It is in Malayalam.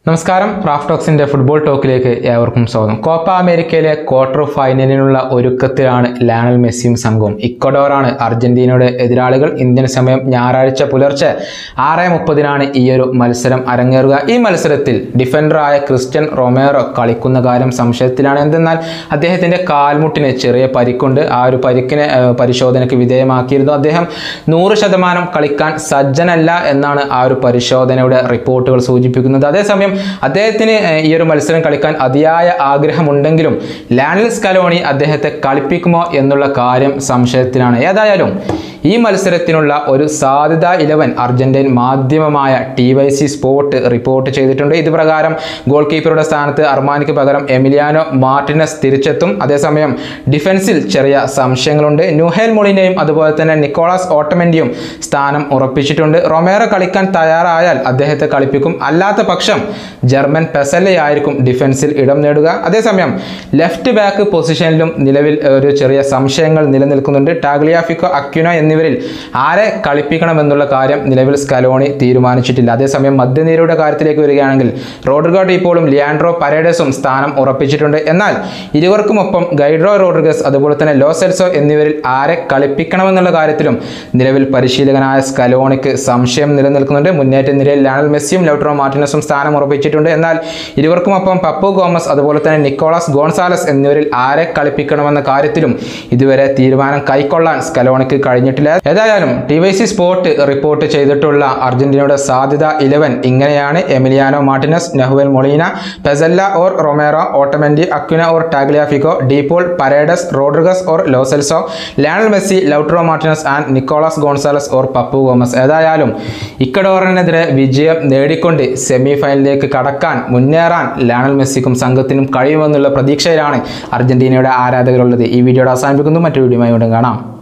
നമസ്കാരം റാഫ്റ്റോക്സിന്റെ ഫുട്ബോൾ ടോക്കിലേക്ക് ഏവർക്കും സ്വാഗതം കോപ്പ അമേരിക്കയിലെ ക്വാർട്ടർ ഫൈനലിനുള്ള ഒരുക്കത്തിലാണ് ലയണൽ മെസ്സിയും സംഘവും ഇക്വഡോറാണ് അർജന്റീനയുടെ എതിരാളികൾ ഇന്ത്യൻ സമയം ഞായറാഴ്ച പുലർച്ചെ ആറ് മുപ്പതിനാണ് ഈ ഒരു മത്സരം അരങ്ങേറുക ഈ മത്സരത്തിൽ ഡിഫൻഡറായ ക്രിസ്ത്യൻ റൊമേറോ കളിക്കുന്ന കാര്യം സംശയത്തിലാണ് എന്തെന്നാൽ അദ്ദേഹത്തിന്റെ കാൽമുട്ടിന് ചെറിയ പരിക്കുണ്ട് ആ ഒരു പരിക്കിനെ ഏഹ്, പരിശോധനയ്ക്ക് വിധേയമാക്കിയിരുന്നു അദ്ദേഹം നൂറ് ശതമാനം കളിക്കാൻ സജ്ജനല്ല എന്നാണ് ആ ഒരു പരിശോധനയുടെ റിപ്പോർട്ടുകൾ സൂചിപ്പിക്കുന്നത് അതേസമയം അദ്ദേഹത്തിന് ഏഹ്, ഈ ഒരു മത്സരം കളിക്കാൻ അതിയായ ആഗ്രഹമുണ്ടെങ്കിലും ലാനൽ സ്കലോണി അദ്ദേഹത്തെ കളിപ്പിക്കുമോ എന്നുള്ള കാര്യം സംശയത്തിലാണ് ഏതായാലും ഈ മത്സരത്തിനുള്ള ഒരു സാധ്യത ഇലവൻ അർജന്റീൻ മാധ്യമമായ T Y C sport report ചെയ്തിട്ടുണ്ട് ഇത് പ്രകാരം ഗോൾ കീപ്പറുടെ സ്ഥാനത്ത് അർമാനിക്ക് പകരം എമിലിയാനോ മാർട്ടിനസ് തിരിച്ചെത്തും അതേസമയം ഡിഫൻസിൽ ചെറിയ സംശയങ്ങളുണ്ട് ന്യൂഹേൽ മൊളിനെയും അതുപോലെ തന്നെ നിക്കോളാസ് ഓട്ടമെന്റിയും സ്ഥാനം ഉറപ്പിച്ചിട്ടുണ്ട് റൊമേറോ കളിക്കാൻ തയ്യാറായാൽ അദ്ദേഹത്തെ കളിപ്പിക്കും അല്ലാത്ത പക്ഷം ജർമ്മൻ പെസലയായിരിക്കും ഡിഫൻസിൽ ഇടം നേടുക അതേസമയം ലെഫ്റ്റ് ബാക്ക് പൊസിഷനിലും നിലവിൽ ഒരു ചെറിയ സംശയങ്ങൾ നിലനിൽക്കുന്നുണ്ട് ടാഗ്ലിയാഫിക്കോ അക്യുനോ എന്നിവരിൽ ആരെ കളിപ്പിക്കണമെന്നുള്ള കാര്യം നിലവിൽ സ്കലോണി തീരുമാനിച്ചിട്ടില്ല അതേസമയം മധ്യനിരയുടെ കാര്യത്തിലേക്ക് വരികയാണെങ്കിൽ റോഡ്രിഗോ ടീപ്പോളും ലിയാൻഡ്രോ പരേഡസും സ്ഥാനം ഉറപ്പിച്ചിട്ടുണ്ട് എന്നാൽ ഇരുവർക്കുമൊപ്പം ഗൈഡ്രോ റോഡ്രിഗസ് അതുപോലെ തന്നെ ലോ സെൽസോ എന്നിവരിൽ ആരെ കളിപ്പിക്കണമെന്നുള്ള കാര്യത്തിലും നിലവിൽ പരിശീലകനായ സ്കലോണിക്ക് സംശയം നിലനിൽക്കുന്നുണ്ട് മുന്നേറ്റ നിരയിൽ ലയണൽ മെസ്സിയും ലൗട്രോ മാർട്ടിനസും സ്ഥാനം ഉറപ്പിച്ചിട്ടുണ്ട് എന്നാൽ ഇരുവർക്കുമൊപ്പം പപ്പു ഗോമസ് അതുപോലെ തന്നെ നിക്കോളാസ് ഗോൺസാലസ് എന്നിവരിൽ ആരെ കളിപ്പിക്കണമെന്ന കാര്യത്തിലും ഇതുവരെ തീരുമാനം കൈക്കൊള്ളാൻ സ്കലോണിക്ക് കഴിഞ്ഞിട്ടില്ല ഏതായാലും T Y C sport report ചെയ്തിട്ടുള്ള അർജന്റീനയുടെ സാധ്യത ഇലവൻ ഇങ്ങനെയാണ് Emiliano Martinez Nahuel Molina Pezzella or Romero Otamendi Acuna or Tagliafico De Paul Paredes Rodriguez or Lo Celso Lionel Messi Lautaro Martinez and Nicolas Gonzalez or Papu Gomez ഏതായാലും ഇക്കഡോറിനെതിരെ വിജയം നേടിക്കൊണ്ട് സെമി ഫൈനലിലേക്ക് കടക്കാൻ മുന്നേറാൻ ലയണൽ മെസ്സിക്കും സംഘത്തിനും കഴിയുമെന്നുള്ള പ്രതീക്ഷയിലാണ് അർജന്റീനയുടെ ആരാധകരുള്ളത് ഈ വീഡിയോയുടെ അവസാനിപ്പിക്കുന്നു മറ്റു വീഡിയോയുമായി വീണ്ടും കാണാം